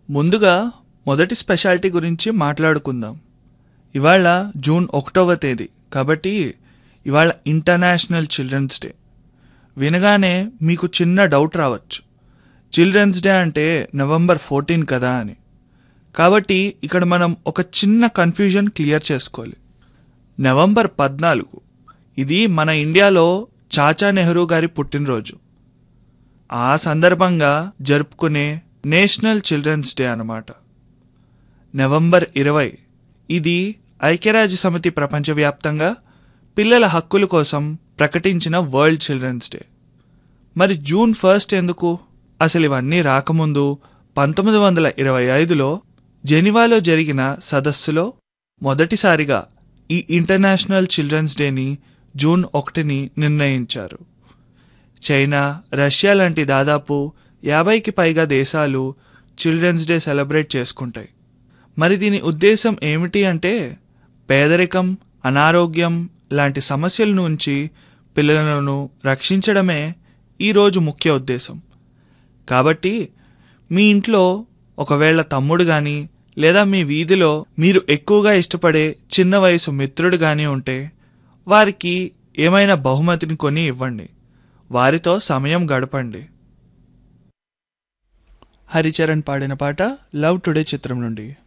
ముందుగా మొదటి స్పెషాలిటీ గురించి మాట్లాడుకుందాం ఇవాళ జూన్ ఒకటవ తేదీ కాబట్టి ఇవాళ ఇంటర్నేషనల్ చిల్డ్రన్స్ డే వినగానే మీకు చిన్న డౌట్ రావచ్చు చిల్డ్రన్స్ డే అంటే నవంబర్ ఫోర్టీన్ కదా అని కాబట్టి ఇక్కడ మనం ఒక చిన్న కన్ఫ్యూజన్ క్లియర్ చేసుకోవాలి నవంబర్ పద్నాలుగు ఇది మన ఇండియాలో చాచా నెహ్రూ గారి పుట్టినరోజు ఆ సందర్భంగా జరుపుకునే నేషనల్ చిల్డ్రన్స్ డే అన్నమాట నవంబర్ ఇరవై ఇది ఐక్యరాజ్య సమితి ప్రపంచవ్యాప్తంగా పిల్లల హక్కుల కోసం ప్రకటించిన వరల్డ్ చిల్డ్రన్స్ డే మరి జూన్ ఫస్ట్ ఎందుకు అసలు ఇవన్నీ రాకముందు పంతొమ్మిది వందల ఇరవై ఐదులో జెనివాలో జరిగిన సదస్సులో మొదటిసారిగా ఈ ఇంటర్నేషనల్ చిల్డ్రన్స్ డేని జూన్ ఒకటిని నిర్ణయించారు చైనా రష్యా లాంటి దాదాపు యాభైకి పైగా దేశాలు చిల్డ్రన్స్ డే సెలబ్రేట్ చేసుకుంటాయి మరి దీని ఉద్దేశం ఏమిటి అంటే పేదరికం అనారోగ్యం లాంటి సమస్యల నుంచి పిల్లలను రక్షించడమే ఈరోజు ముఖ్య ఉద్దేశం కాబట్టి మీ ఇంట్లో ఒకవేళ తమ్ముడు కానీ లేదా మీ వీధిలో మీరు ఎక్కువగా ఇష్టపడే చిన్న వయసు మిత్రుడు కానీ ఉంటే వారికి ఏమైనా బహుమతిని కొని ఇవ్వండి వారితో సమయం గడపండి హరిచరణ్ పాడిన పాట లవ్ టుడే చిత్రం నుండి